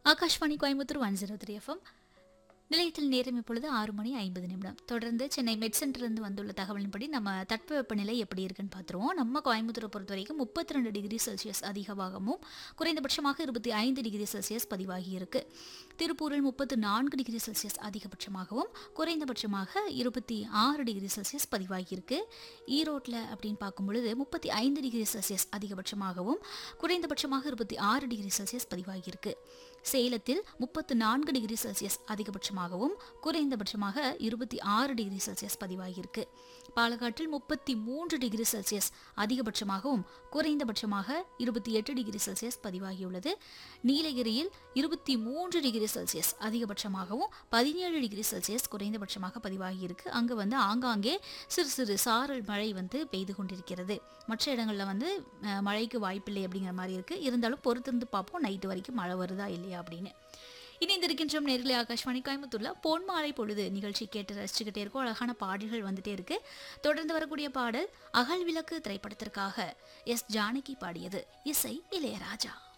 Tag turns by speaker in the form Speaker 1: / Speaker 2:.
Speaker 1: Akashvani Coimbatore one zero three FM நிலையத்தில் நேரம் இப்பொழுது ஆறு மணி ஐம்பது நிமிடம் தொடர்ந்து சென்னை மெட் சென்டர்லேருந்து வந்துள்ள தகவலின்படி நம்ம தட்பவெப்பநிலை எப்படி இருக்குன்னு பார்த்துருவோம் நம்ம கோயம்புத்தூரை பொறுத்த வரைக்கும் முப்பத்தி ரெண்டு டிகிரி செல்சியஸ் அதிகமாகவும் குறைந்தபட்சமாக இருபத்தி ஐந்து டிகிரி செல்சியஸ் பதிவாகி இருக்கு திருப்பூரில் முப்பத்து நான்கு டிகிரி செல்சியஸ் அதிகபட்சமாகவும் குறைந்தபட்சமாக இருபத்தி ஆறு டிகிரி செல்சியஸ் பதிவாகி இருக்கு ஈரோட்டில் அப்படின்னு பார்க்கும் பொழுது முப்பத்தி ஐந்து டிகிரி செல்சியஸ் அதிகபட்சமாகவும் குறைந்தபட்சமாக இருபத்தி ஆறு டிகிரி செல்சியஸ் பதிவாகி இருக்கு சேலத்தில் முப்பத்து நான்கு டிகிரி செல்சியஸ் அதிகபட்சமாகவும் குறைந்தபட்சமாக இருபத்தி ஆறு டிகிரி செல்சியஸ் பதிவாகியிருக்கு பாலக்காட்டில் முப்பத்தி மூன்று டிகிரி செல்சியஸ் அதிகபட்சமாகவும் குறைந்தபட்சமாக இருபத்தி எட்டு டிகிரி செல்சியஸ் பதிவாகியுள்ளது நீலகிரியில் இருபத்தி மூன்று டிகிரி செல்சியஸ் அதிகபட்சமாகவும் பதினேழு டிகிரி செல்சியஸ் குறைந்தபட்சமாக பதிவாகியிருக்கு அங்கு வந்து ஆங்காங்கே சிறு சிறு சாரல் மழை வந்து பெய்து கொண்டிருக்கிறது மற்ற இடங்களில் வந்து அஹ், மழைக்கு வாய்ப்பில்லை அப்படிங்கிற மாதிரி இருக்கு இருந்தாலும் பொறுத்திருந்து பார்ப்போம் நைட்டு வரைக்கும் மழை வருதா இல்லையா அப்படின்னு இணைந்திருக்கின்றோம் நேர்களே ஆகாஷ்வாணி கோயம்புத்தூர்ல பொன்மாலை பொழுது நிகழ்ச்சி கேட்டு ரசிச்சுக்கிட்டே இருக்கோம் அழகான பாடல்கள் வந்துட்டே இருக்கு தொடர்ந்து வரக்கூடிய பாடல் அகல் விளக்கு திரைப்படத்திற்காக எஸ் ஜானகி பாடியது இசை இளையராஜா